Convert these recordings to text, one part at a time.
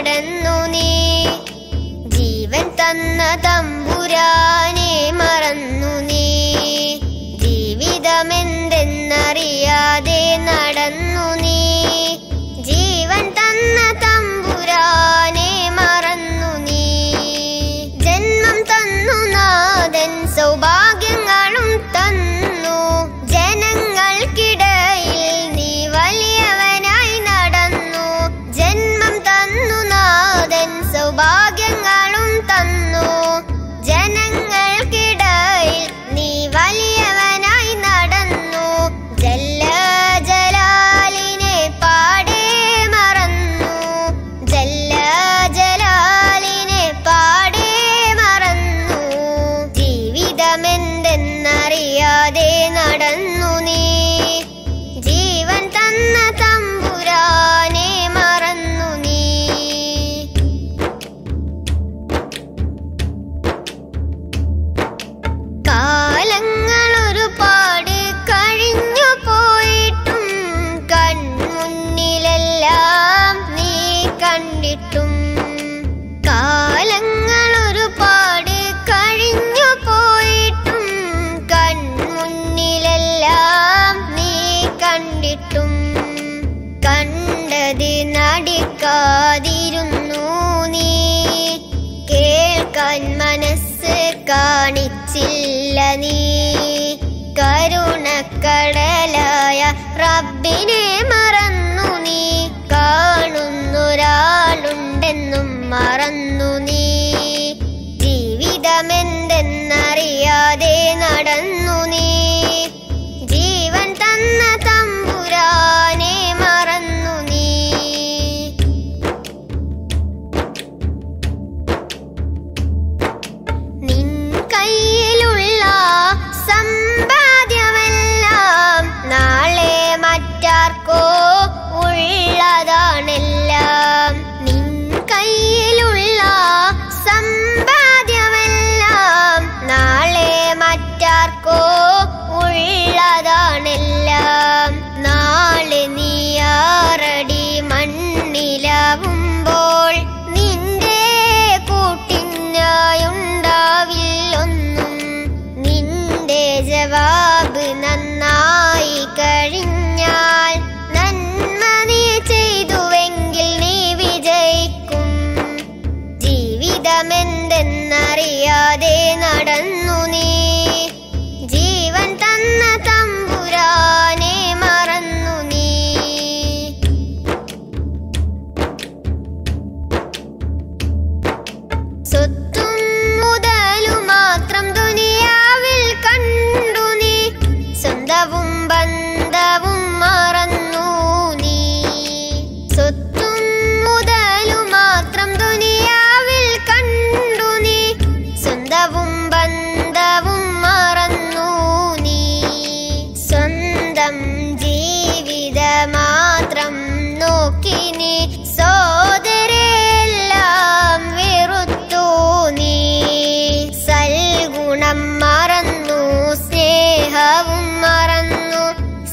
നടന്നു നീ ജീവൻ തന്ന തമ്പുരാനെ മറന്നു നീ ജീവിതമെന്തെന്നറിയാതെ നടന്നു നീ ജീവൻ തന്ന തമ്പുരാനെ മറന്നു നീ ജന്മം തന്നു നാഥൻ സൗഭാഗ്യങ്ങളും തന്നു ജനങ്ങൾക്കിടയിൽ നീ വലിയവനായി നടന്നു ജന്മം തന്നു നാഥൻ സൗഭാഗ്യങ്ങളും തന്നു ജനങ്ങൾക്കിടയിൽ നീ വലിയവനായി നടന്നു ജല്ല ജലാലിനെ പാടേ മറന്നു ജല്ല ജലാലിനെ പാടേ മറന്നു ജീവിതമെന്തെന്നറിയാതെ നടന്നു നീ ജീവൻ തന്ന തമ്പുരാനെ മറന്നു നീ കാലങ്ങൾ ഒരുപാട് കഴിഞ്ഞു പോയിട്ടും കൺമുന്നിലെല്ലാം നീ കണ്ടിട്ടും കാലങ്ങൾ ഒരുപാട് കഴിഞ്ഞു പോയിട്ടും കൺമുന്നിലെല്ലാം നീ കണ്ടിട്ടും കണ്ടത് നടിക്കാതിരുന്നു നീ കേൾക്കാൻ മനസ്സ് കാണിച്ചില്ല നീ കരുണക്കടലായ റബ്ബിനെ മറന്നു നീ കാണുന്നൊരാളുണ്ടെന്നും മറന്നു നീ ജീവിതമെന്തെന്നറിയാതെ നടന്നു നീ ജീവൻ തന്ന തമ്പുരാനെ മറന്നു നീ നിൻ കയ്യിലുള്ള സമ്പാദ്യമെല്ലാം നാളെ മറ്റാർക്കോ ഉള്ളതാണെല്ലാം നിൻ കയ്യിലുള്ള സമ്പാദ്യമെല്ലാം നാളെ മറ്റാർക്കോ ഉള്ളതാണെല്ലാം നാളെ നീ ആറടി മണ്ണിലാവുമ്പോൾ നിന്റെ കൂട്ടിനായുണ്ടാവില്ലൊന്നും നിന്റെ ജവാബ് നന്നായി കഴിഞ്ഞാൽ നന്മ നീ ചെയ്തുവെങ്കിൽ നീ വിജയിക്കും ജീവിതമെന്തെന്നറിയാതെ നടന്നു നീ ജീവൻ തന്ന തമ്പുരാനെ മറന്നു നീ സ്വത്തും മുതലും മാത്രം ദുനിയാവിൽ കണ്ടു നീ സ്വന്തവും ബന്ധവും മറന്നു നീ സ്വത്തും മുതലും മാത്രം ദുനിയാവിൽ കണ്ടു നീ സ്വന്തവും ബന്ധവും മറന്നു നീ സ്വന്തം ജീവിത മാത്രം നോക്കി നീ സോദരെല്ലാം വെറുത്തു നീ സൽഗുണം മറന്നു സ്നേഹവും മറന്നു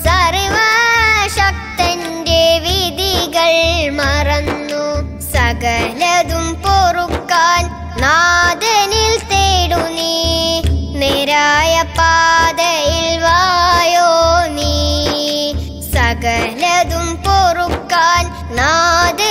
സർവശക്തന്റെ വിധികൾ മറന്നു സകലതും പൊറുക്കാൻ നാഥനിൽ തേടു നീ നേരായ പാതയിൽ വായോ നീ സകലതും പൊറുക്കാൻ നാഥ